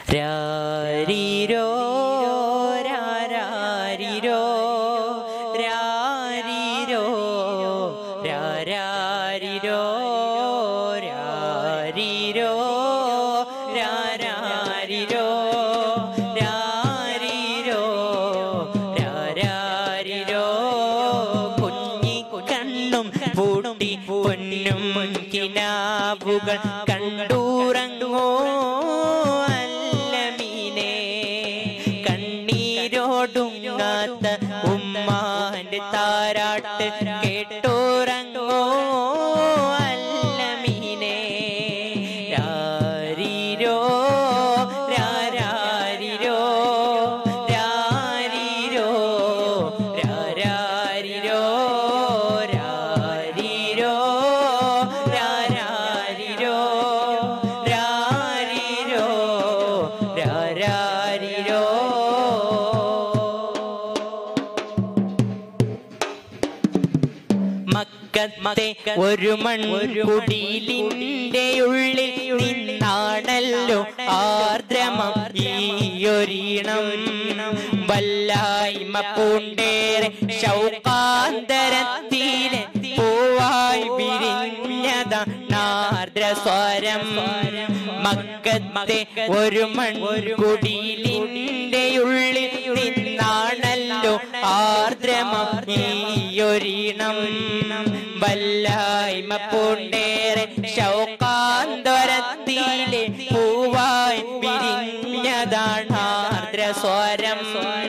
രാരിരോ രാരാരിരോ രാരിരോ രാരാരിരോ രാരിരോ രാരാരിരോ രാരിരോ രാരാരിരോ കുഞ്ഞി കണ്ണും പൂട്ടി പൊന്നും കിനാവുകൾ കണ്ടൂറങ്ങോ അല്ലമീനെ കണ്ണീരോടുങ്ങാത്ത ഉമ്മാന്റെ താരാട്ട് കേട്ടോറങ്ങോ അല്ലമീനെ രാരിരോ രാരാരിരോ രാരിരോ രാരാരിരോ രാരിരോ രാരാരിരോ രാരിരോ രാരാരിരോ മക്കത്തെ ഒരു മൺ കുടിലിന്റെ ഉള്ളിൽ നിന്നാണല്ലോ ആർദ്രമം ഈയൊരീണം വല്ലായ്മ പൂണ്ടേറെ ശൗകാന്തരത്തിലെ പൂവായി വിരിഞ്ഞത നാർദ്രസ്വരം മക്കത്തെ ഒരു മൺ കുടിലിന്റെ ഉള്ളിൽ നിന്നാണല്ലോ ആർദ്രമം ഈയൊരീണം വല്ലായ്മ പൂണ്ടേറെ ശൗകാന്തരത്തിലെ പൂവായി വിരിഞ്ഞതാണ് ആർദ്രസ്വരം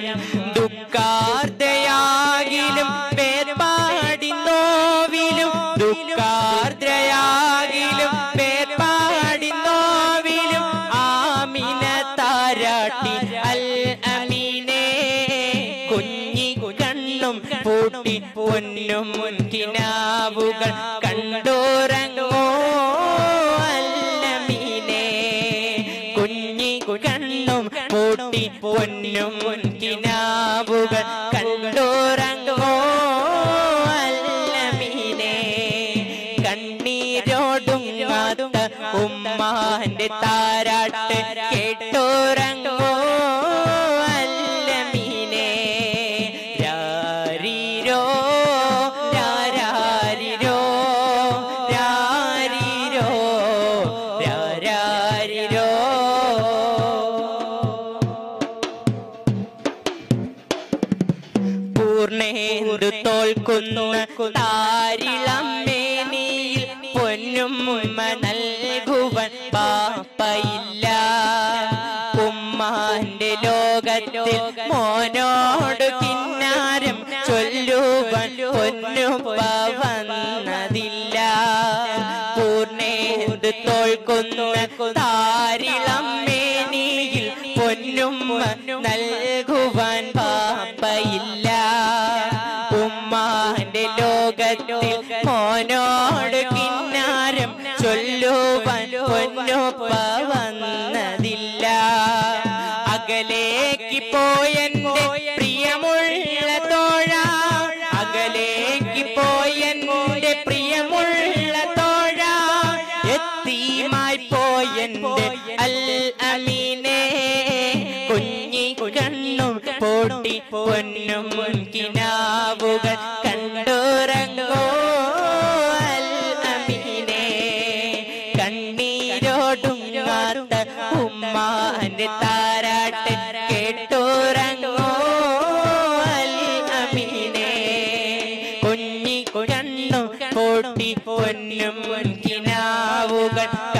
ദുഃഖാർദ്രയാകിലും പേർപാടി നോവിലും ദുഃഖാർദ്രയാകിലും പേർപാടി നോവിലും ആമിന താരാട്ടി അൽ അമീനേ കുഞ്ഞി കണ്ണും പൂട്ടി പൊന്നും മുൻകിനാവുകൾ കണ്ടോറങ്ങോ അല്ലമീനേ കുഞ്ഞി കണ്ണും പൂട്ടി പൊന്നും മുൻകിനാവുകൾ കണ്ടോറങ്ങോ അല്ലമീനേ കണ്ണീരോടും ഉമ്മാന്റെ താരാട്ട് കേട്ടോറങ്ങോ അല്ലമീനേ രാരിരോ രാരാരിരോ രാരിരോ രാരാരിരോ പൂർണ്ണേന്ദു തോൽക്കുന്ന താരിളം മേനിയിൽ പൊന്നും ഉമ്മ നൽകുവൻ പാപ്പയില്ല ഉമ്മാന്റെ ലോകത്തിൽ മോനോട് കിന്നാരം ചൊല്ലുവൻ പൊന്നുപ്പ വന്നതില്ല പൂർണ്ണേന്ദു തോൽക്കുന്ന താരിളം മേനിയിൽ പൊന്നുമ്മ നൽകുവാൻ പാപ്പയില്ല ഉമ്മാന്റെ ലോകത്തിൽ മോനോട് കിന്നാരം ചൊല്ലുവാൻ പൊന്നുപ്പ വന്നതില്ല അകലേക്ക് പോയെന്റെ പ്രിയമുള്ള തോഴ അകലേക്ക് പോയെന്റെ പ്രിയമുള്ള തോഴ എത്തിയുമായി പോയെന്റെ അൽ അമീനേ കുഞ്ഞി കണ്ണും പൊട്ടി പൊന്നും മുൻകിനാവുകൾ കണ്ടുറങ്ങോ അൽ അമീനേ കണ്ണീരോടും ഉമ്മാന്റെ താരാട്ട് കേട്ടുറങ്ങോ അൽ അമീനേ കുഞ്ഞി കണ്ണും പൊട്ടി പൊന്നും മുൻകിനാവുകൾ